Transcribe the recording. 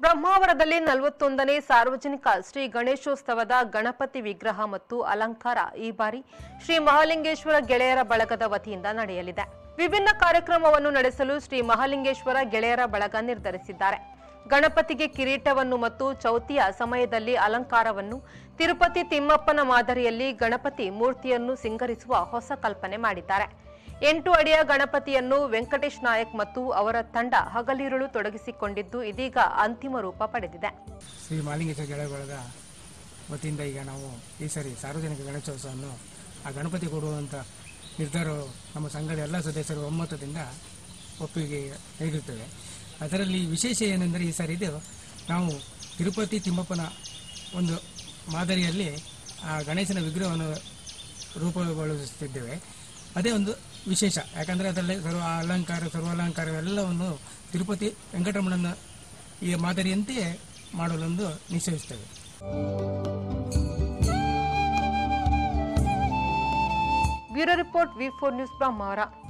ಬ್ರಹ್ಮಾವರದಲ್ಲಿ ನಲವತ್ತೊಂದನೇ ಸಾರ್ವಜನಿಕ ಶ್ರೀ ಗಣೇಶೋತ್ಸವದ ಗಣಪತಿ ವಿಗ್ರಹ ಮತ್ತು ಅಲಂಕಾರ ಈ ಬಾರಿ ಶ್ರೀ ಮಹಾಲಿಂಗೇಶ್ವರ ಗೆಳೆಯರ ಬಳಗದ ವತಿಯಿಂದ ನಡೆಯಲಿದೆ ವಿಭಿನ್ನ ಕಾರ್ಯಕ್ರಮವನ್ನು ನಡೆಸಲು ಶ್ರೀ ಮಹಾಲಿಂಗೇಶ್ವರ ಗೆಳೆಯರ ಬಳಗ ನಿರ್ಧರಿಸಿದ್ದಾರೆ ಗಣಪತಿಗೆ ಕಿರೀಟವನ್ನು ಮತ್ತು ಚೌತಿಯ ಸಮಯದಲ್ಲಿ ಅಲಂಕಾರವನ್ನು ತಿರುಪತಿ ತಿಮ್ಮಪ್ಪನ ಮಾದರಿಯಲ್ಲಿ ಗಣಪತಿ ಮೂರ್ತಿಯನ್ನು ಸಿಂಗರಿಸುವ ಹೊಸ ಕಲ್ಪನೆ ಮಾಡಿದ್ದಾರೆ ಎಂಟು ಅಡಿಯ ಗಣಪತಿಯನ್ನು ವೆಂಕಟೇಶ್ ನಾಯಕ್ ಮತ್ತು ಅವರ ತಂಡ ಹಗಲಿರುಳು ತೊಡಗಿಸಿಕೊಂಡಿದ್ದು ಇದೀಗ ಅಂತಿಮ ರೂಪ ಪಡೆದಿದೆ ಶ್ರೀ ಮಾಲಿಂಗೇಶ್ವರ ಗೆಳೆಯ ಬಳಗ ವತಿಯಿಂದ ಈಗ ನಾವು ಈ ಸರಿ ಸಾರ್ವಜನಿಕ ಗಣೇಶೋತ್ಸವವನ್ನು ಆ ಗಣಪತಿ ಕೊಡುವಂಥ ನಿರ್ಧಾರವು ನಮ್ಮ ಸಂಘದ ಎಲ್ಲ ಸದಸ್ಯರು ಒಮ್ಮತದಿಂದ ಒಪ್ಪಿಗೆ ನೀಡುತ್ತೇವೆ ಅದರಲ್ಲಿ ವಿಶೇಷ ಏನೆಂದರೆ ಈ ಸಾರಿ ಇದು ನಾವು ತಿರುಪತಿ ತಿಮ್ಮಪ್ಪನ ಒಂದು ಮಾದರಿಯಲ್ಲಿ ಆ ಗಣೇಶನ ವಿಗ್ರಹವನ್ನು ರೂಪುಗೊಳಿಸುತ್ತಿದ್ದೇವೆ ಅದೇ ಒಂದು ವಿಶೇಷ ಯಾಕಂದರೆ ಅದರಲ್ಲಿ ಸರ್ವ ಅಲಂಕಾರ ಸರ್ವಾಲಂಕಾರವೆಲ್ಲವನ್ನು ತಿರುಪತಿ ವೆಂಕಟರಮಣನ ಈ ಮಾದರಿಯಂತೆಯೇ ಮಾಡಲೊಂದು ನಿಶ್ಚಯಿಸುತ್ತೇವೆ bureau report V four news Brahmavar